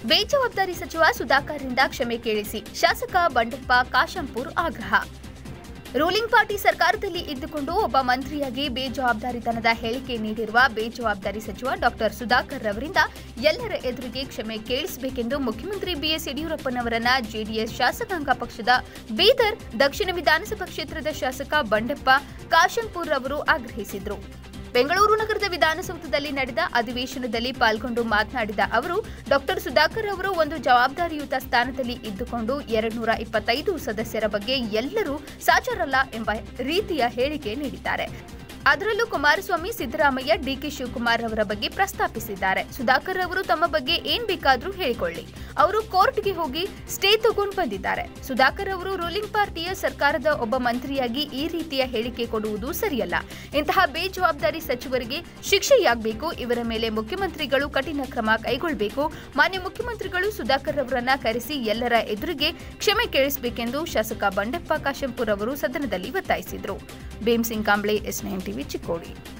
ಬೇಜವಾಬ್ದಾರಿ ಸಚಿವ ಸುಧಾಕರ್ರಿಂದ ಕ್ಷಮೆ ಕೇಳಿಸಿ ಶಾಸಕ ಬಂಡೆಪ್ಪ ಕಾಶಂಪುರ್ ಆಗ್ರಹ ರೂಲಿಂಗ್ ಪಾರ್ಟಿ ಸರ್ಕಾರದಲ್ಲಿ ಇದ್ದುಕೊಂಡು ಒಬ್ಬ ಮಂತ್ರಿಯಾಗಿ ಬೇಜವಾಬ್ದಾರಿತನದ ಹೇಳಿಕೆ ನೀಡಿರುವ ಬೇಜವಾಬ್ದಾರಿ ಸಚಿವ ಡಾಕ್ಟರ್ ಸುಧಾಕರ್ ಅವರಿಂದ ಎಲ್ಲರ ಎದುರಿಗೆ ಕ್ಷಮೆ ಕೇಳಿಸಬೇಕೆಂದು ಮುಖ್ಯಮಂತ್ರಿ ಬಿಎಸ್ ಯಡಿಯೂರಪ್ಪನವರನ್ನ ಜೆಡಿಎಸ್ ಶಾಸಕಾಂಗ ಪಕ್ಷದ ಬೀದರ್ ದಕ್ಷಿಣ ವಿಧಾನಸಭಾ ಕ್ಷೇತ್ರದ ಶಾಸಕ ಬಂಡೆಪ್ಪ ಕಾಶಂಪುರ್ ಅವರು ಆಗ್ರಹಿಸಿದರು ಬೆಂಗಳೂರು ನಗರದ ವಿಧಾನಸೌಧದಲ್ಲಿ ನಡೆದ ಅಧಿವೇಶನದಲ್ಲಿ ಪಾಲ್ಗೊಂಡು ಮಾತನಾಡಿದ ಅವರು ಡಾಕ್ಟರ್ ಸುಧಾಕರ್ ಅವರು ಒಂದು ಜವಾಬ್ದಾರಿಯುತ ಸ್ಥಾನದಲ್ಲಿ ಇದ್ದುಕೊಂಡು ಎರಡ್ನೂರ ಇಪ್ಪತ್ತೈದು ಸದಸ್ಯರ ಬಗ್ಗೆ ಎಲ್ಲರೂ ಸಾಚರಲ್ಲ ಎಂಬ ರೀತಿಯ ಹೇಳಿಕೆ ನೀಡಿದ್ದಾರೆ ಅದರಲ್ಲೂ ಕುಮಾರಸ್ವಾಮಿ ಸಿದ್ದರಾಮಯ್ಯ ಡಿಕೆ ಶಿವಕುಮಾರ್ ಅವರ ಬಗ್ಗೆ ಪ್ರಸ್ತಾಪಿಸಿದ್ದಾರೆ ಸುಧಾಕರ್ ಅವರು ತಮ್ಮ ಬಗ್ಗೆ ಏನ್ ಬೇಕಾದ್ರೂ ಹೇಳಿಕೊಳ್ಳಿ ಅವರು ಕೋರ್ಟ್ಗೆ ಹೋಗಿ ಸ್ಟೇ ತಗೊಂಡು ಬಂದಿದ್ದಾರೆ ಸುಧಾಕರ್ ಅವರು ರೂಲಿಂಗ್ ಪಾರ್ಟಿಯ ಸರ್ಕಾರದ ಒಬ್ಬ ಮಂತ್ರಿಯಾಗಿ ಈ ರೀತಿಯ ಹೇಳಿಕೆ ಕೊಡುವುದು ಸರಿಯಲ್ಲ ಇಂತಹ ಬೇಜವಾಬ್ದಾರಿ ಸಚಿವರಿಗೆ ಶಿಕ್ಷೆಯಾಗಬೇಕು ಇವರ ಮೇಲೆ ಮುಖ್ಯಮಂತ್ರಿಗಳು ಕಠಿಣ ಕ್ರಮ ಕೈಗೊಳ್ಳಬೇಕು ಮಾನ್ಯ ಮುಖ್ಯಮಂತ್ರಿಗಳು ಸುಧಾಕರ್ ಅವರನ್ನ ಕರೆಸಿ ಎಲ್ಲರ ಎದುರಿಗೆ ಕ್ಷಮೆ ಕೇಳಿಸಬೇಕೆಂದು ಶಾಸಕ ಬಂಡೆಪ್ಪ ಕಾಶಂಪುರ್ ಅವರು ಸದನದಲ್ಲಿ ಒತ್ತಾಯಿಸಿದರು Bheem Singh Kamble S nine TV Chikkodi